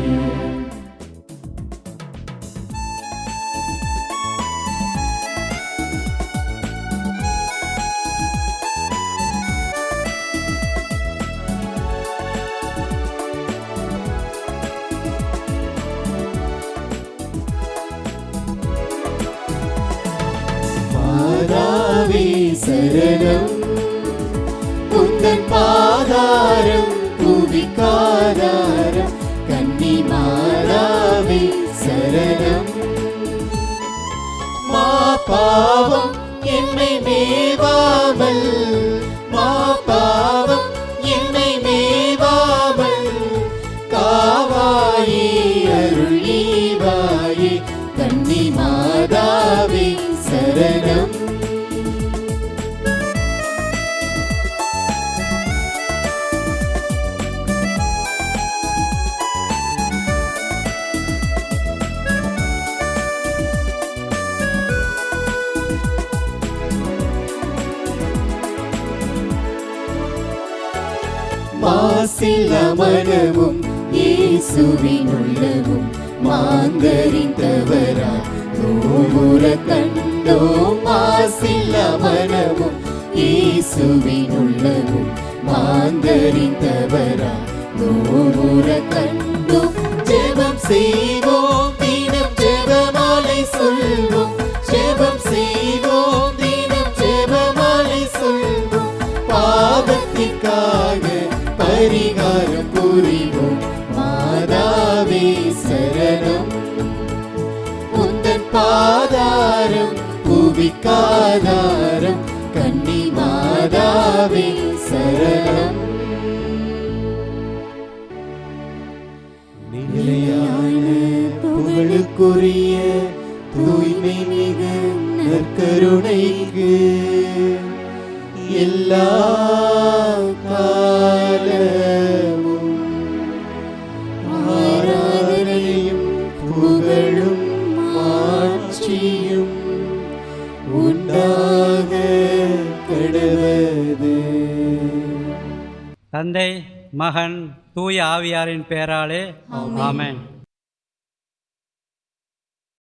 A: மாதாவே சரணம் உந்தன் பாதாரம் புவிக்காதாரம் கன்னி மாதாவே சரணம் மா பாவம் என்னை மேவாமல் மா பாவம் என்னை மேவாமல் காவாயே அருளீவாயே கன்னி மாதாவே சரணம் மாசில் அமரவும் இயேசுவின் உள்ளவும் மாந்தரின் தவறா நூற கண்டோம் மாசில் அமரவும் இயேசுவின் உள்ளவும் மாந்தரின் தவறா நூற கண்டோம் ஜெபம் செய்வோம் தினம் ஜெபமாலை சொல்வோம் ஜெபம் செய்வோம் தினம் ஜெபமாலை சொல்வோம் பாவத்திற்காக பரிகாரம் புரிவோம் மாதாவே சரணம் உந்தன் பாதாரம் புவிக்காதாரம் கன்னி மாதாவே சரணம் நிலையான புகழுக்குரிய தூய்மை மிகு நற்கருணைக்கு எல்லா காலமும் ஆராதனையும் புகழும் மாட்சியும் உண்டாக கடவது
I: தந்தை மகன் தூய ஆவியாரின் பெயராலே ஆமென்